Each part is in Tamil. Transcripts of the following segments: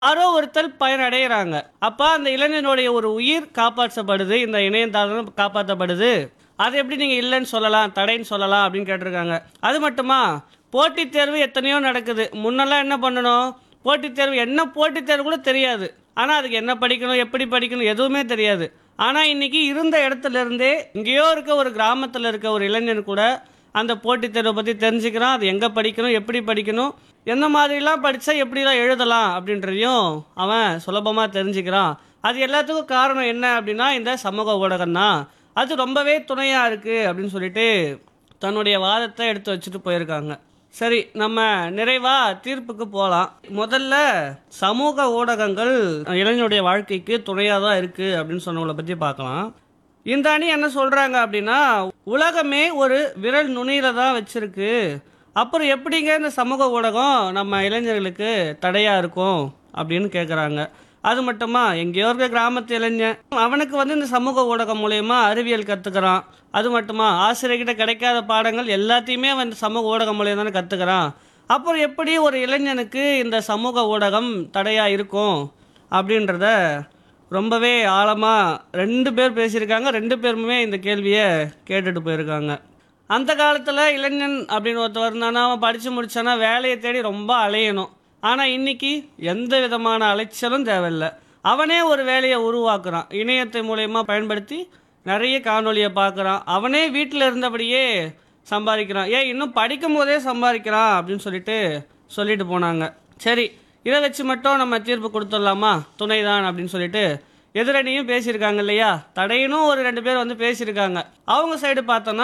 யாரோ ஒருத்தர் பயனடைகிறாங்க அப்போ அந்த இளைஞனுடைய ஒரு உயிர் காப்பாற்றப்படுது இந்த இணையதளம் காப்பாற்றப்படுது அது எப்படி நீங்கள் இல்லைன்னு சொல்லலாம் தடைன்னு சொல்லலாம் அப்படின்னு கேட்டிருக்காங்க அது மட்டுமா போட்டித் தேர்வு எத்தனையோ நடக்குது முன்னெல்லாம் என்ன பண்ணணும் போட்டித் தேர்வு என்ன போட்டித் தேர்வு கூட தெரியாது ஆனால் அதுக்கு என்ன படிக்கணும் எப்படி படிக்கணும் எதுவுமே தெரியாது ஆனால் இன்னைக்கு இருந்த இடத்துல இருந்தே எங்கேயோ இருக்க ஒரு கிராமத்தில் இருக்க ஒரு இளைஞன் கூட அந்த போட்டித் தேர்வை பற்றி தெரிஞ்சுக்கிறான் அது எங்கே படிக்கணும் எப்படி படிக்கணும் எந்த மாதிரிலாம் படித்தா எப்படிலாம் எழுதலாம் அப்படின்றதையும் அவன் சுலபமாக தெரிஞ்சுக்கிறான் அது எல்லாத்துக்கும் காரணம் என்ன அப்படின்னா இந்த சமூக ஊடகம் தான் அது ரொம்பவே துணையாக இருக்குது அப்படின்னு சொல்லிட்டு தன்னுடைய வாதத்தை எடுத்து வச்சுட்டு போயிருக்காங்க சரி நம்ம நிறைவா தீர்ப்புக்கு போகலாம் முதல்ல சமூக ஊடகங்கள் இளைஞருடைய வாழ்க்கைக்கு துணையாக தான் இருக்குது அப்படின்னு சொன்னவங்களை பற்றி பார்க்கலாம் இந்த அணி என்ன சொல்கிறாங்க அப்படின்னா உலகமே ஒரு விரல் நுனியில தான் வச்சிருக்கு அப்புறம் எப்படிங்க இந்த சமூக ஊடகம் நம்ம இளைஞர்களுக்கு தடையாக இருக்கும் அப்படின்னு கேட்குறாங்க அது மட்டுமா எங்கேயோ இருக்க கிராமத்து இளைஞன் அவனுக்கு வந்து இந்த சமூக ஊடகம் மூலயமா அறிவியல் கற்றுக்கிறான் அது மட்டுமா ஆசிரியர்கிட்ட கிடைக்காத பாடங்கள் எல்லாத்தையுமே வந்து சமூக ஊடகம் மூலியம் தானே கற்றுக்கிறான் அப்புறம் எப்படி ஒரு இளைஞனுக்கு இந்த சமூக ஊடகம் தடையாக இருக்கும் அப்படின்றத ரொம்பவே ஆழமாக ரெண்டு பேர் பேசியிருக்காங்க ரெண்டு பேருமே இந்த கேள்வியை கேட்டுட்டு போயிருக்காங்க அந்த காலத்தில் இளைஞன் அப்படின்னு ஒருத்தர் இருந்தானா அவன் படித்து முடிச்சானா வேலையை தேடி ரொம்ப அலையணும் ஆனால் இன்னைக்கு எந்த விதமான அலைச்சலும் தேவையில்லை அவனே ஒரு வேலையை உருவாக்குறான் இணையத்தை மூலயமா பயன்படுத்தி நிறைய காணொலியை பார்க்குறான் அவனே வீட்டில் இருந்தபடியே சம்பாதிக்கிறான் ஏன் இன்னும் படிக்கும் போதே சம்பாதிக்கிறான் அப்படின்னு சொல்லிட்டு சொல்லிட்டு போனாங்க சரி இதை வச்சு மட்டும் நம்ம தீர்ப்பு கொடுத்துடலாமா துணைதான் அப்படின்னு சொல்லிட்டு எதிரணியும் பேசியிருக்காங்க இல்லையா தடையனும் ஒரு ரெண்டு பேர் வந்து பேசியிருக்காங்க அவங்க சைடு பார்த்தோன்னா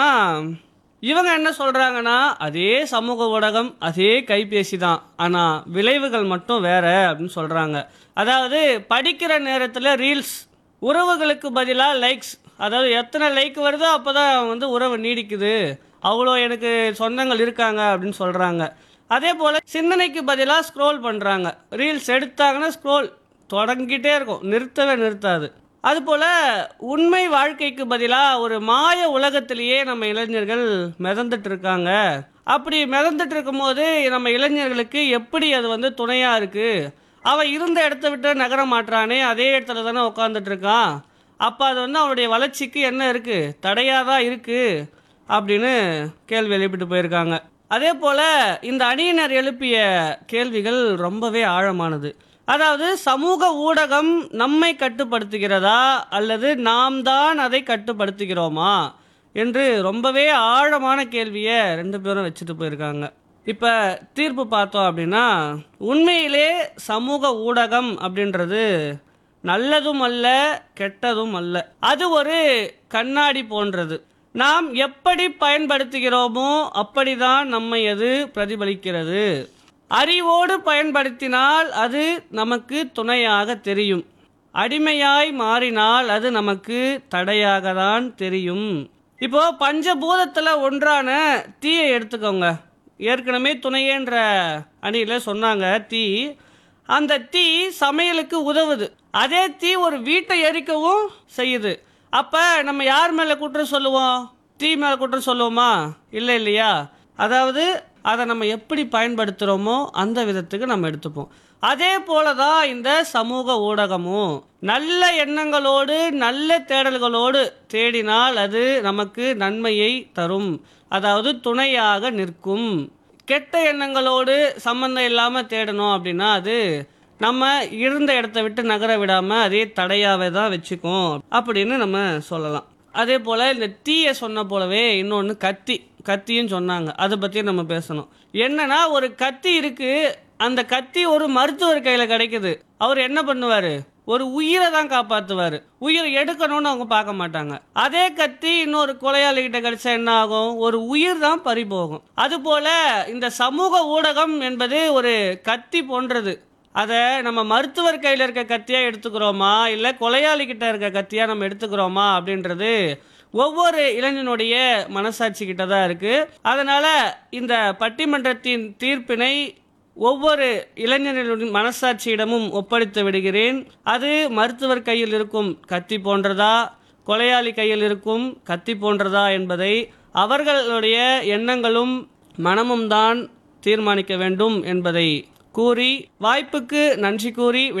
இவங்க என்ன சொல்கிறாங்கன்னா அதே சமூக ஊடகம் அதே கைபேசி தான் ஆனால் விளைவுகள் மட்டும் வேற அப்படின்னு சொல்கிறாங்க அதாவது படிக்கிற நேரத்தில் ரீல்ஸ் உறவுகளுக்கு பதிலாக லைக்ஸ் அதாவது எத்தனை லைக் வருதோ அப்போ தான் வந்து உறவு நீடிக்குது அவ்வளோ எனக்கு சொந்தங்கள் இருக்காங்க அப்படின்னு சொல்கிறாங்க அதே போல் சிந்தனைக்கு பதிலாக ஸ்க்ரோல் பண்ணுறாங்க ரீல்ஸ் எடுத்தாங்கன்னா ஸ்க்ரோல் தொடங்கிட்டே இருக்கும் நிறுத்தவே நிறுத்தாது அதுபோல் உண்மை வாழ்க்கைக்கு பதிலாக ஒரு மாய உலகத்திலேயே நம்ம இளைஞர்கள் மிதந்துட்டு இருக்காங்க அப்படி மிதந்துட்டு இருக்கும்போது நம்ம இளைஞர்களுக்கு எப்படி அது வந்து துணையாக இருக்குது அவன் இருந்த இடத்த விட்டு நகர மாட்டானே அதே இடத்துல தானே உட்காந்துட்டு இருக்கான் அப்போ அது வந்து அவனுடைய வளர்ச்சிக்கு என்ன இருக்குது தடையாக தான் இருக்குது அப்படின்னு கேள்வி எழுப்பிட்டு போயிருக்காங்க அதே போல் இந்த அணியினர் எழுப்பிய கேள்விகள் ரொம்பவே ஆழமானது அதாவது சமூக ஊடகம் நம்மை கட்டுப்படுத்துகிறதா அல்லது நாம் தான் அதை கட்டுப்படுத்துகிறோமா என்று ரொம்பவே ஆழமான கேள்வியை ரெண்டு பேரும் வச்சுட்டு போயிருக்காங்க இப்போ தீர்ப்பு பார்த்தோம் அப்படின்னா உண்மையிலே சமூக ஊடகம் அப்படின்றது நல்லதும் அல்ல கெட்டதும் அல்ல அது ஒரு கண்ணாடி போன்றது நாம் எப்படி பயன்படுத்துகிறோமோ அப்படிதான் நம்மை அது பிரதிபலிக்கிறது அறிவோடு பயன்படுத்தினால் அது நமக்கு துணையாக தெரியும் அடிமையாய் மாறினால் அது நமக்கு தடையாக தான் தெரியும் இப்போ பஞ்சபூதத்தில் ஒன்றான தீயை எடுத்துக்கோங்க ஏற்கனவே துணையேன்ற அணியில் சொன்னாங்க தீ அந்த தீ சமையலுக்கு உதவுது அதே தீ ஒரு வீட்டை எரிக்கவும் செய்யுது அப்போ நம்ம யார் மேலே குற்றம் சொல்லுவோம் தீ மேலே குற்றம் சொல்லுவோமா இல்லை இல்லையா அதாவது அதை நம்ம எப்படி பயன்படுத்துகிறோமோ அந்த விதத்துக்கு நம்ம எடுத்துப்போம் அதே போல தான் இந்த சமூக ஊடகமும் நல்ல எண்ணங்களோடு நல்ல தேடல்களோடு தேடினால் அது நமக்கு நன்மையை தரும் அதாவது துணையாக நிற்கும் கெட்ட எண்ணங்களோடு சம்மந்தம் இல்லாமல் தேடணும் அப்படின்னா அது நம்ம இருந்த இடத்த விட்டு நகர விடாமல் அதே தடையாவே தான் வச்சுக்கும் அப்படின்னு நம்ம சொல்லலாம் அதே போல் இந்த தீயை சொன்ன போலவே இன்னொன்று கத்தி கத்தியும் சொன்னாங்க அதை பற்றியும் நம்ம பேசணும் என்னன்னா ஒரு கத்தி இருக்கு அந்த கத்தி ஒரு மருத்துவர் கையில் கிடைக்குது அவர் என்ன பண்ணுவார் ஒரு உயிரை தான் காப்பாற்றுவார் உயிரை எடுக்கணும்னு அவங்க பார்க்க மாட்டாங்க அதே கத்தி இன்னொரு கொலையாளி கிட்ட கிடைச்சா என்ன ஆகும் ஒரு உயிர் தான் பறி போகும் அதுபோல இந்த சமூக ஊடகம் என்பது ஒரு கத்தி போன்றது அதை நம்ம மருத்துவர் கையில் இருக்க கத்தியாக எடுத்துக்கிறோமா இல்லை கொலையாளி கிட்ட இருக்க கத்தியாக நம்ம எடுத்துக்கிறோமா அப்படின்றது ஒவ்வொரு இளைஞனுடைய மனசாட்சி கிட்ட தான் இருக்குது அதனால் இந்த பட்டிமன்றத்தின் தீர்ப்பினை ஒவ்வொரு இளைஞர்களின் மனசாட்சியிடமும் ஒப்படைத்து விடுகிறேன் அது மருத்துவர் கையில் இருக்கும் கத்தி போன்றதா கொலையாளி கையில் இருக்கும் கத்தி போன்றதா என்பதை அவர்களுடைய எண்ணங்களும் மனமும் தான் தீர்மானிக்க வேண்டும் என்பதை கூறி வாய்ப்புக்கு நன்றி கூறி